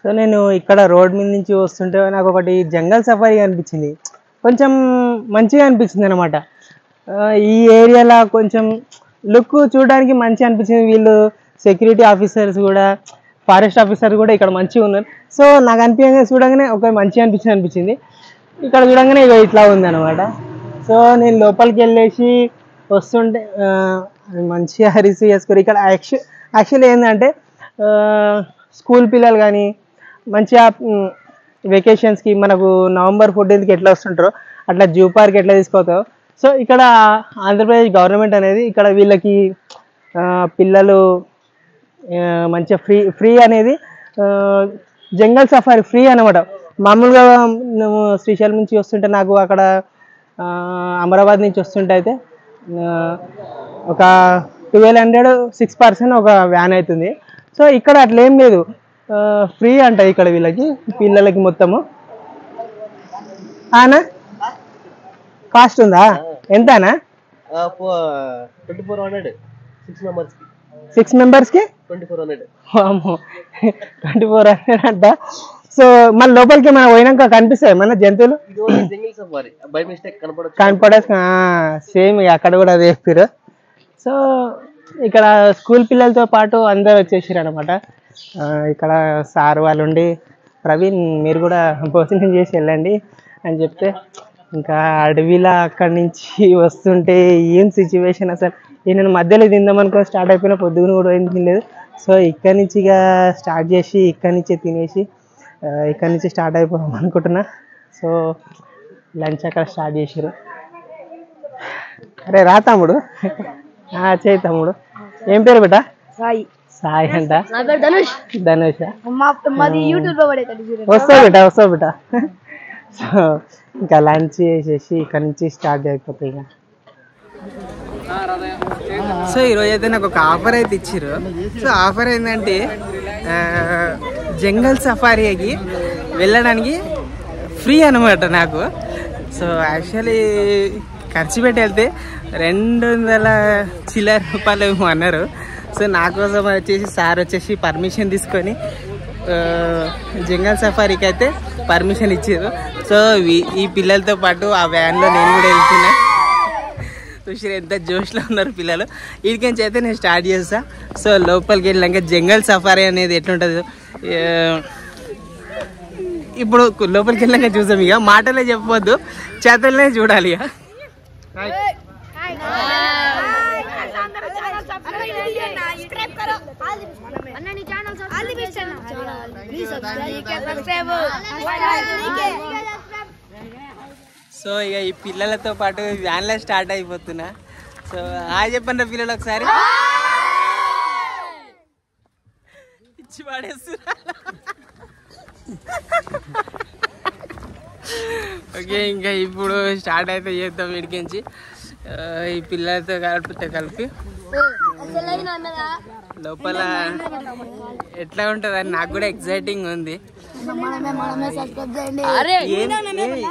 So నేను ఇక్కడ road మీద నుంచి వస్తుంటే నాకు ఒకటి జంగల్ సఫారీ అనిపించింది కొంచెం మంచిగా అనిపించింది అనమాట ఈ ఏరియాలో కొంచెం లుక్ చూడడానికి మంచి అనిపించింది వీళ్ళు సెక్యూరిటీ ఆఫీసర్స్ కూడా ఫారెస్ట్ ఆఫీసర్ కూడా ఇక్కడ మంచిగా ఉన్నారు సో నాకు అనిపించగానే చూడగానే ఒక మంచిగా అనిపించింది అనిపించింది ఇక్కడ చూడగానే ఇక ఇట్లా ఉంది అనమాట సో నేను లోపలికి వెళ్ళేసి వస్తుంటే ఆ, మంచిగా రిసీవ్ చేసుకుని ఇక్కడ యాక్చు యాక్చువల్లీ ఏంటంటే స్కూల్ పిల్లలు కానీ మంచిగా వెకేషన్స్కి మనకు నవంబర్ ఫోర్టీన్త్కి ఎట్లా వస్తుంటారో అట్లా జూ పార్క్ ఎట్లా తీసుకుపోతారో సో ఇక్కడ ఆంధ్రప్రదేశ్ గవర్నమెంట్ అనేది ఇక్కడ వీళ్ళకి ఆ, పిల్లలు ఆ, మంచిగా ఫ్రీ ఫ్రీ అనేది ఆ, జంగల్ సఫారీ ఫ్రీ అనమాట మామూలుగా నువ్వు శ్రీశైలం నుంచి వస్తుంటే నాకు అక్కడ ఆ, అమరాబాద్ నుంచి వస్తుంటే అయితే ఆ, ఒక ట్వెల్వ్ హండ్రెడ్ సిక్స్ పర్సెంట్ ఒక వ్యాన్ అవుతుంది సో ఇక్కడ అట్లా ఏం లేదు ఫ్రీ అంట ఇక్కడ వీళ్ళకి పిల్లలకి మొత్తము ఆనా కాస్ట్ ఉందా ఎంతనా twenty four hundred six members కి సిక్స్ మెంబర్స్కి twenty four hundred twenty four hundred అంట సో మన లోపలికి మనం పోయినాక కనిపిస్తాయి మన జంతువులు ఇది only single safari by mistake కనపడచ్చు కనపడే సేమ్ అక్కడ కూడా అదే చెప్పారు సో ఇక్కడ స్కూల్ పిల్లలతో పాటు అందరు వచ్చేసారు అనమాట ఇక్కడ సార్ వాళ్ళు ఉండి ప్రవీణ్ మీరు కూడా భోజనం చేసి వెళ్ళండి అని చెప్తే ఇంకా అడవిలా అక్కడి నుంచి వస్తుంటే ఏం సిచ్యువేషన్ అసలు ఈ నేను మధ్యలో తిందామనుకో స్టార్ట్ అయిపోయిన పొద్దున కూడా ఏం తినలేదు సో ఇక్కడి నుంచి ఇక స్టార్ట్ చేసి ఇక్కడి నుంచే తినేసి ఆ, ఇక్కడి నుంచి స్టార్ట్ అయిపోదాం అనుకుంటున్నా సో లంచ్ అక్కడ స్టార్ట్ చేసారు అరే రా తమ్ముడు ఆ, చేయి తమ్ముడు ఏం పేరు బిడ్డ సాయి సాయి అంట నా పేరు ధనుష్ ధనుష మా మాది యూట్యూబ్ లో పడేది చూడండి వస్తావు బిడ్డ వస్తావు బిడ్డ సో ఇంకా లంచ్ చేసేసి ఇక్కడ నుంచి స్టార్ట్ అయిపోతాయి ఇక సో ఈరోజు అయితే నాకు ఒక ఆఫర్ అయితే ఇచ్చారు సో ఆఫర్ ఏంటంటే ఆ, జంగల్ సఫారీకి వెళ్ళడానికి ఫ్రీ అనమాట నాకు సో యాక్చువల్లీ ఖర్చు పెట్టి వెళ్తే రెండు వందల చిల్లర రూపాయలు ఏమో అన్నారు సో నా కోసం వచ్చేసి సార్ వచ్చేసి పర్మిషన్ తీసుకొని ఆ, జంగల్ సఫారీకి అయితే పర్మిషన్ ఇచ్చారు సో ఈ- ఈ పిల్లలతో పాటు ఆ వ్యాన్లో నేను కూడా వెళ్తున్నా చూసారు ఎంత జోష్లో ఉన్నారు పిల్లలు వీడికించి అయితే నేను స్టార్ట్ చేస్తా సో లోపలికి వెళ్ళాక జంగల్ సఫారీ అనేది ఎట్లుంటుంది ఏ, ఇప్పుడు లోపలికి వెళ్ళాక చూసాం ఇక మాటలే చెప్పవద్దు చేతలనే చూడాలి ఇక సో ఇక ఈ పిల్లలతో పాటు వ్యాన్లో స్టార్ట్ అయిపోతున్నా సో హాయ్ చెప్పండి పిల్లలు ఒకసారి ఇచ్చి పడేస్తున్నా ఓకే ఇంకా ఇప్పుడు స్టార్ట్ అయితే చేద్దాం వీడికించి ఆ, ఈ పిల్లలతో కలిపితే కలిపి లోపల ఎట్లా ఉంటుంది అని నాకు కూడా ఎక్సైటింగ్ ఉంది ఏం- ఏ-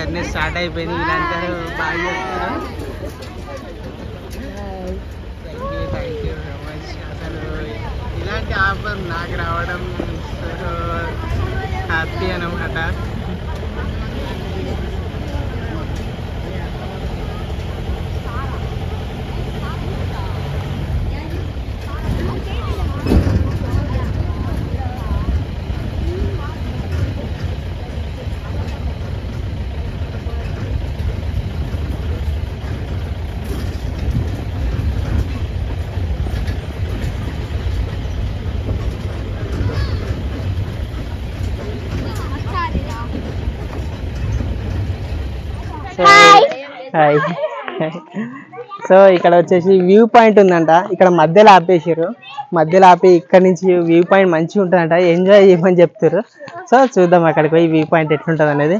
జర్నీ స్టార్ట్ అయిపోయింది వీళ్ళందరూ బాగా చెప్తారు thank you thank you so much అసలు ఇలాంటి ఆఫర్ నాకు రావడం సో హ్యాపీ అనమాట సో హాయ్ సో ఇక్కడ వచ్చేసి వ్యూ పాయింట్ ఉందంట ఇక్కడ మధ్యలో ఆపేసారు మధ్యలో ఆపి ఇక్కడ నుంచి వ్యూ పాయింట్ మంచిగా ఉంటుందంట ఎంజాయ్ చేయమని చెప్తారు సో చూద్దాం అక్కడికి పోయి వ్యూ పాయింట్ ఎట్లుంటుంది అనేది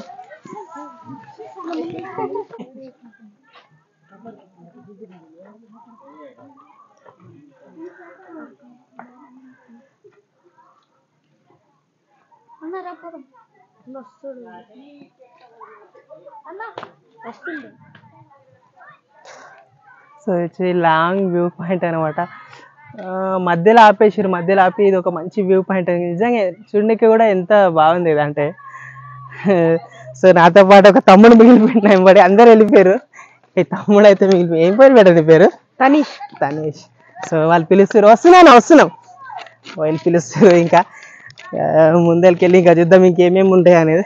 సో వచ్చి లాంగ్ వ్యూ పాయింట్ అనమాట మధ్యలో ఆపేసారు మధ్యలో ఆపి ఇది ఒక మంచి వ్యూ పాయింట్ నిజంగా చూడడానికి కూడా ఎంత బాగుంది ఇది అంటే సో నాతో పాటు ఒక తమ్ముడు మిగిలిపోయిన ఎంబడి అందరు వెళ్ళిపోయారు ఈ తమ్ముడు అయితే మిగిలిపోయి ఏం పేరు పెట్టండి పేరు తనీష్ తనీష్ సో వాళ్ళు పిలుస్తారు వస్తున్నాను వస్తున్నాం వాళ్ళు పిలుస్తారు ఇంకా ఆ, ముందరికి ఇంకా చూద్దాం ఇంకేమేమి ఉంటాయి అనేది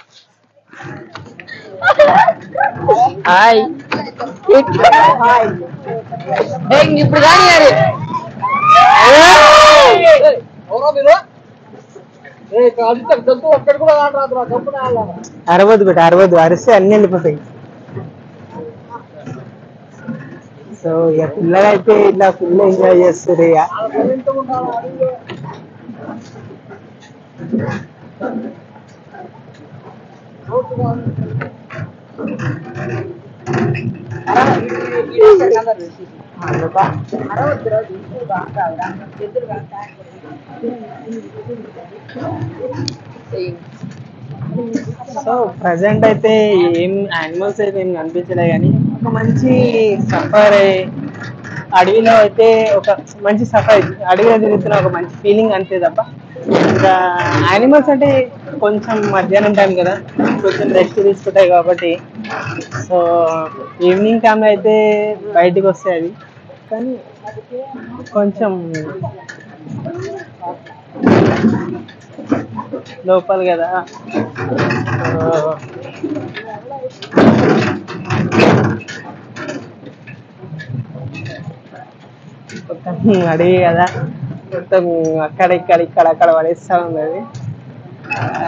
హాయ్ ఇప్పుడు కానీ అరవద్దు బిడ్డ అరవద్దు అరిస్తే అన్ని వెళ్ళిపోతాయి సో ఇక పిల్లలైతే ఇట్లా ఫుల్ ఎంజాయ్ చేస్తారు ఇక సో ప్రజెంట్ అయితే ఏం యానిమల్స్ అయితే ఏం కనిపించలే కానీ ఒక మంచి సఫారీ అడవిలో అయితే ఒక మంచి సఫారీ అడవిలో తిరుగుతున్న ఒక మంచి ఫీలింగ్ అంతే తప్ప ఇంకా యానిమల్స్ అంటే కొంచెం మధ్యాహ్నం టైం కదా కొంచెం రెస్ట్ తీసుకుంటాయి కాబట్టి సో ఈవినింగ్ టైంలో అయితే బయటికి వస్తాయి అవి కానీ కొంచెం లోపల కదా సో మొత్తం అడిగి కదా మొత్తం అక్కడ ఇక్కడ ఇక్కడ అక్కడ పడేస్తా ఉంది అది ఆ,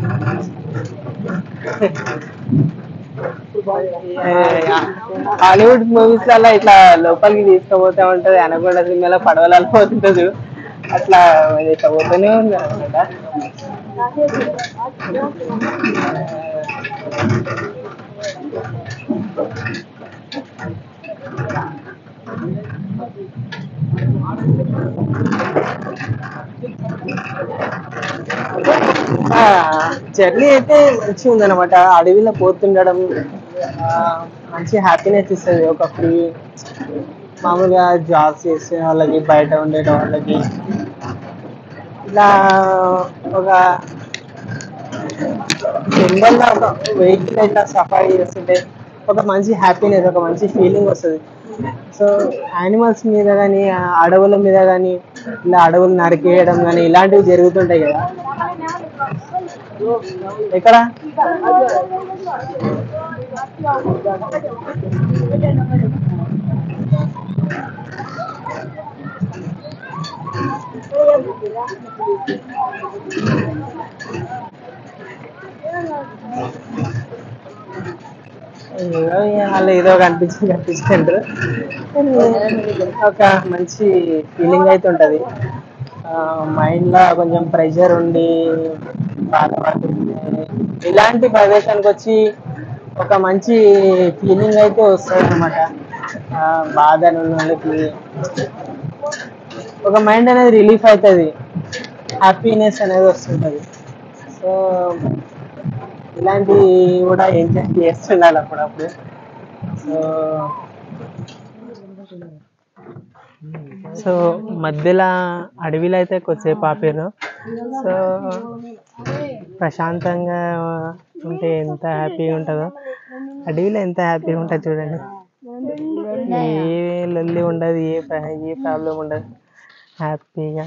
హాలీవుడ్ మూవీస్ లలో ఇట్లా లోపలికి తీసుకుపోతా ఉంటది అనకుండా సినిమాలో పడవలలో పోతుంటది అట్లా ఇట్లా పోతూనే ఉంది అనమాట జర్నీ అయితే మంచిగా ఉందన్నమాట అడవిలో పోతుండడం ఆ, మంచి హ్యాపీనెస్ ఇస్తుంది ఒక ఫ్రీ మామూలుగా జాబ్స్ చేసే వాళ్ళకి బయట ఉండే వాళ్ళకి ఇలా ఒక జనరల్గా ఒక వెహికల్ ఇట్లా సఫారీ చేస్తుంటే ఒక మంచి హ్యాపీనెస్ ఒక మంచి ఫీలింగ్ వస్తుంది సో యానిమల్స్ మీద కానీ అడవుల మీద కానీ ఇలా అడవులు నరికేయడం కానీ ఇలాంటివి జరుగుతుంటాయి కదా ఎక్కడ ఏదో వాళ్ళు ఏదో కనిపించి కనిపిస్తుంటారు ఒక మంచి ఫీలింగ్ అయితే ఉంటుంది మైండ్ లో కొంచెం ప్రెషర్ ఉండి బాధపడుతుంది ఇలాంటి ప్రదేశానికి వచ్చి ఒక మంచి ఫీలింగ్ అయితే వస్తుంది అనమాట బాధ ఉన్న వాళ్ళకి ఒక మైండ్ అనేది రిలీఫ్ అవుతుంది హ్యాపీనెస్ అనేది వస్తుంటుంది సో ఇలాంటివి కూడా ఎంజాయ్ చేస్తుండాలి అప్పుడప్పుడు సో సో మధ్యలో అడవిలో అయితే కొద్దిసేపు ఆపారు సో ప్రశాంతంగా ఉంటే ఎంత హ్యాపీగా ఉంటుందో అడవిలో ఎంత హ్యాపీగా ఉంటుంది చూడండి ఏ లొల్లి ఉండదు ఏ ప్ర- ఏ ప్రాబ్లం ఉండదు హ్యాపీగా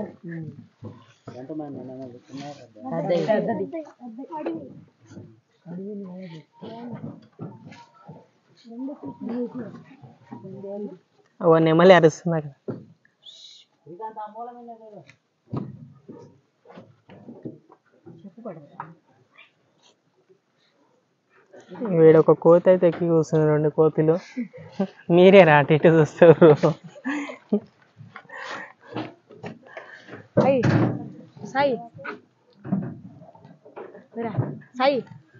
ఓ నెమలి అరుస్తుంది అక్కడ వీడు ఒక కోతి అయితే ఎక్కి కూర్చుంది రెండు కోతులు మీరే రా అటు ఇటు చూస్తారు సాయి సాయి రా, సాయి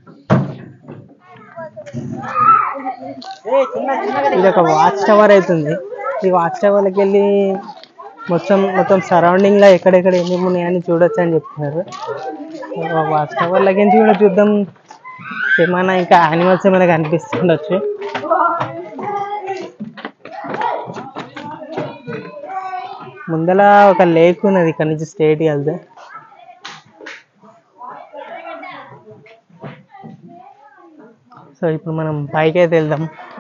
ఇది ఒక వాచ్ టవర్ అవుతుంది ఈ వాచ్ టవర్కి వెళ్ళి మొత్తం మొత్తం సరౌండింగ్ లో ఎక్కడెక్కడ ఏమేమి ఉన్నాయని చూడొచ్చు అని చెప్తున్నారు వాచ్ టవర్ లకి కూడా చూద్దాం ఏమైనా ఇంకా యానిమల్స్ ఏమైనా కనిపిస్తుండొచ్చు ముందల ఒక లేక్ ఉన్నది ఇక్కడ నుంచి స్టేట్ వెళ్తే సో ఇప్పుడు మనం పైకి అయితే వెళ్దాం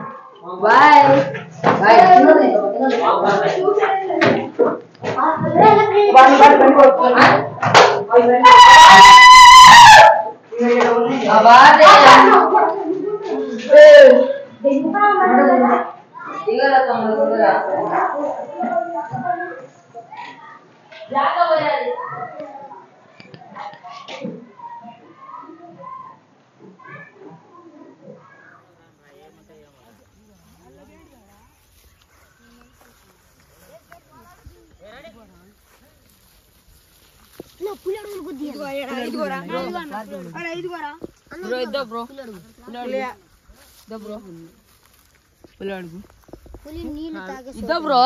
ఇద్దా బ్రో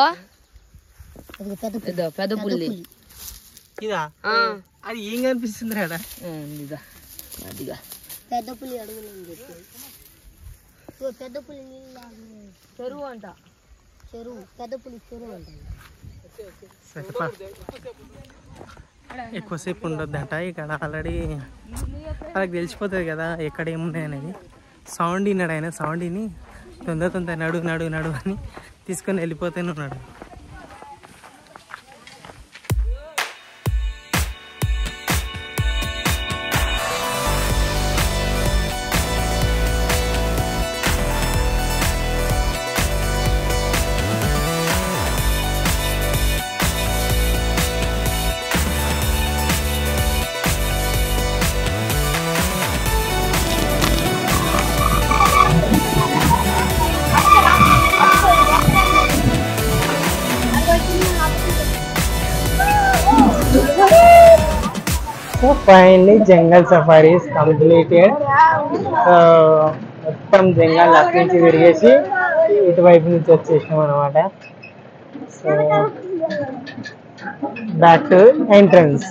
పెద్ద పెద్ద పుల్లి ఇదా అది ఏం కనిపిస్తుంది రాడా ఇదా అదిగా పెద్ద పులి అడుగులు పెద్ద పులి నీళ్ళు చెరువు అంట చెరువు పెద్ద పులి చెరువు అంటారు ఎక్కువసేపు ఉండొద్దట ఇక్కడ ఆల్రెడీ వాళ్ళకి తెలిసిపోతుంది కదా ఎక్కడ ఏమున్నాయి అనేది సౌండ్ విన్నాడు ఆయన సౌండ్ విని తొందర తొందర నడు నడు నడు అని తీసుకొని వెళ్ళిపోతూనే ఉన్నాడు so finally jungle safaris completed so మొత్తం జంగల్ అటు నుంచి తిరిగేసి ఇటువైపు నుంచి వచ్చేసినాం అనమాట so back to entrance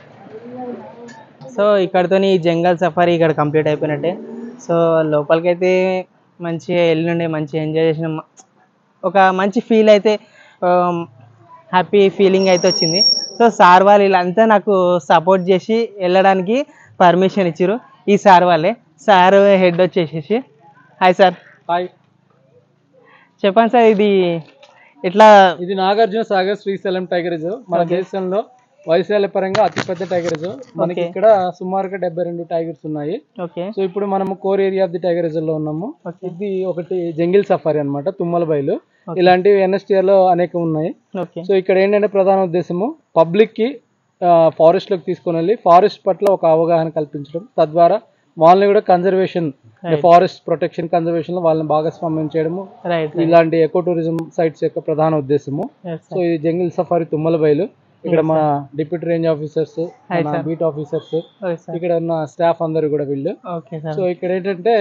so ఇక్కడతో ఈ జంగల్ సఫారీ ఇక్కడ కంప్లీట్ అయిపోయినట్టే సో లోపలికైతే మంచిగా వెళ్ళిండే మంచిగా ఎంజాయ్ చేసినాం ఒక మంచి ఫీల్ అయితే హ్యాపీ ఫీలింగ్ అయితే వచ్చింది సో సార్ వాళ్ళు వీళ్ళంతా నాకు సపోర్ట్ చేసి వెళ్ళడానికి పర్మిషన్ ఇచ్చారు ఈ సార్ వాళ్ళే సార్ హెడ్ వచ్చేసేసి హాయ్ సార్ హాయ్ చెప్పండి సార్ ఇది ఇట్లా ఇది నాగార్జున సాగర్ శ్రీశైలం టైగర్ రిజర్వ్ మన Okay. దేశంలో వైశాల్య పరంగా అతిపెద్ద టైగర్ రిజర్వ్ మనకి Okay. ఇక్కడ సుమారుగా డెబ్బై రెండు టైగర్స్ ఉన్నాయి ఓకే సో ఇప్పుడు మనము core area of the tiger reserve లో ఉన్నాము Okay. ఇది ఒకటి జంగిల్ సఫారీ అన్నమాట తుమ్మల బయలు Okay. ఇలాంటివి ఎన్ఎస్టీఆర్ లో అనేక ఉన్నాయి ఓకే సో ఇక్కడ ఏంటంటే ప్రధాన ఉద్దేశము పబ్లిక్ కి ఫారెస్ట్ లోకి తీసుకొని వెళ్ళి ఫారెస్ట్ పట్ల ఒక అవగాహన కల్పించడం తద్వారా వాళ్ళని కూడా conservation Right. Forest protection conservation లో వాళ్ళని భాగస్వామ్యం చేయడము రైట్ ఇలాంటి ఎకో టూరిజం సైట్స్ యొక్క ప్రధాన ఉద్దేశము సో ఈ జంగిల్ సఫారీ తుమ్మల బయలు ఇక్కడ Yes, మన డిప్యూటీ రేంజ్ ఆఫీసర్స్ Hi, మన sir. Beat officers okay sir ఇక్కడ ఉన్న స్టాఫ్ అందరు కూడా వీళ్ళు ఓకే సార్ సో ఇక్కడ ఏంటంటే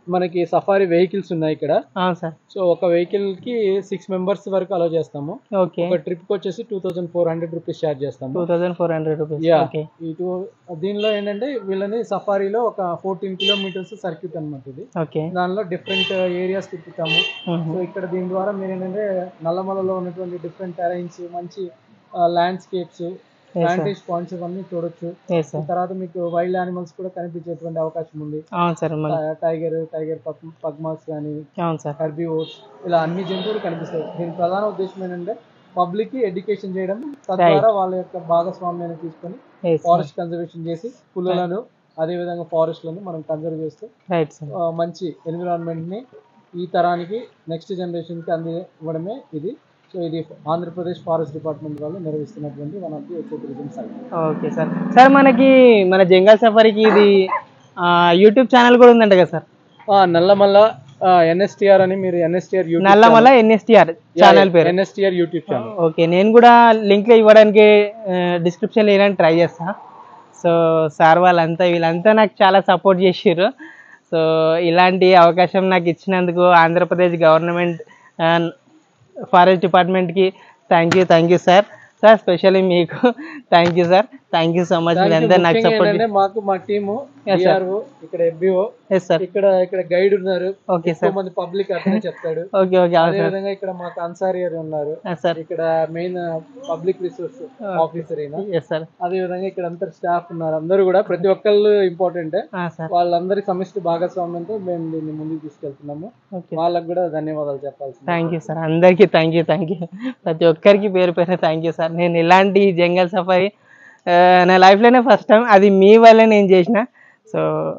మనకి సఫారీ వెహికల్స్ ఉన్నాయి ఇక్కడ అవును సార్ సో ఒక వెహికల్ కి సిక్స్ మెంబర్స్ వరకు అలో చేస్తాము ఓకే ఒక ట్రిప్ కి వచ్చేసి two thousand four hundred rupees charge చేస్తాము two thousand four hundred rupees yeah okay ఇటు దీనిలో ఏంటంటే వీళ్ళని సఫారీలో ఒక ఫోర్టీన్ కిలోమీటర్స్ సర్క్యూట్ అనమాట ఇది ఓకే దానిలో డిఫరెంట్ ఏరియాస్ తిప్పుతాము సో ఇక్కడ దీని ద్వారా మీరు ఏంటంటే నల్లమలలో ఉన్నటువంటి డిఫరెంట్ టెరైన్స్ మంచి ల్యాండ్స్కేప్స్ ప్లాంటేజ్ పాయింట్స్ ఇవన్నీ చూడొచ్చు ఎస్ సార్ తర్వాత మీకు వైల్డ్ యానిమల్స్ కూడా కనిపించేటువంటి అవకాశం ఉంది అవును సార్ మన టైగర్ టైగర్ పగ్మాస్ కానీ అవును సార్ హెర్బివోర్స్ ఇలా అన్ని జంతువులు కనిపిస్తాయి దీని ప్రధాన ఉద్దేశం ఏంటంటే పబ్లిక్ కి ఎడ్యుకేషన్ చేయడం తద్వారా వాళ్ళ యొక్క భాగస్వామ్యాన్ని తీసుకొని ఎస్ ఫారెస్ట్ కన్జర్వేషన్ చేసి పులులను అదే విధంగా ఫారెస్ట్లను మనం కన్జర్వ్ చేస్తూ రైట్ సార్ ఆ, మంచి ఎన్విరాన్మెంట్ ని ఈ తరానికి నెక్స్ట్ జనరేషన్ కి అంది ఇవ్వడమే ఇది సో ఇది ఆంధ్రప్రదేశ్ ఫారెస్ట్ డిపార్ట్మెంట్ వాళ్ళు నిర్వహిస్తున్నటువంటి one of the eco tourism site okay sir sir మనకి మన జంగల్ సఫారీకి ఇది యూట్యూబ్ ఛానల్ కూడా ఉందంట కదా సార్ నల్లమల్ల ఎన్ఎస్టిఆర్ అని మీరు ఎన్ఎస్టిఆర్ నల్లమల్ల ఎన్ఎస్టిఆర్ ఛానల్ పేరు ఎన్ఎస్టిఆర్ యూట్యూబ్ ఛానల్ ఓకే నేను కూడా లింక్లో ఇవ్వడానికి డిస్క్రిప్షన్లో వేయడానికి ట్రై చేస్తా సో సార్ వాళ్ళంతా వీళ్ళంతా నాకు చాలా సపోర్ట్ చేసారు సో ఇలాంటి అవకాశం నాకు ఇచ్చినందుకు ఆంధ్రప్రదేశ్ గవర్నమెంట్ ఫారెస్ట్ డిపార్ట్మెంట్కి thank you thank you sir sir specially మీకు thank you sir thank you so much మీరంతా నాకు సపోర్ట్ ఏంటంటే మాకు మా టీము Yes, sir. డిఆర్ఓ ఇక్కడ ఎఫ్బిఓ ఎస్ సార్ ఇక్కడ ఇక్కడ గైడ్ ఉన్నారు ఓకే ఎక్కువ సార్ మంది పబ్లిక్ అతనే చెప్తాడు ఓకే ఓకే అవును అదే సార్ విధంగా ఇక్కడ మాకు అన్సారీ గారు ఉన్నారు సార్ ఇక్కడ మెయిన్ పబ్లిక్ రిసోర్స్ ఆఫీసర్ అయినా ఎస్ సార్ అదే విధంగా ఇక్కడ అంతా స్టాఫ్ ఉన్నారు అందరూ కూడా ప్రతి ఒక్కళ్ళు ఇంపార్టెంట్ సార్ వాళ్ళందరి సమిష్టి భాగస్వామ్యంతో మేము దీన్ని ముందుకు తీసుకెళ్తున్నాము ఓకే వాళ్ళకు కూడా ధన్యవాదాలు చెప్పాల్సింది థ్యాంక్ యూ సార్ అందరికీ థ్యాంక్ యూ థ్యాంక్ యూ ప్రతి ఒక్కరికి పేరు పేరు థ్యాంక్ యూ సార్ నేను ఇలాంటి జంగల్ సఫారీ నా లైఫ్లోనే ఫస్ట్ టైం అది మీ వల్లే నేను చేసిన so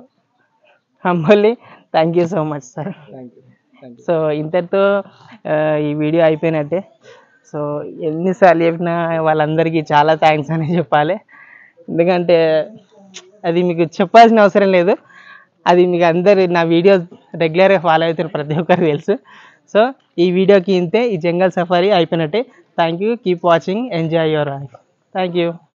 humbly thank you so much sir thank you thank you so ఇంతటితో ఆ, ఈ వీడియో అయిపోయినట్టే సో ఎన్నిసార్లు చెప్పినా వాళ్ళందరికీ చాలా థ్యాంక్స్ అని చెప్పాలి ఎందుకంటే అది మీకు చెప్పాల్సిన అవసరం లేదు అది మీకు అందరు నా వీడియో రెగ్యులర్గా ఫాలో అవుతారు ప్రతి ఒక్కరికి తెలుసు సో ఈ వీడియోకి ఇంతే ఈ జంగల్ సఫారీ అయిపోయినట్టే thank you keep watching enjoy your life thank you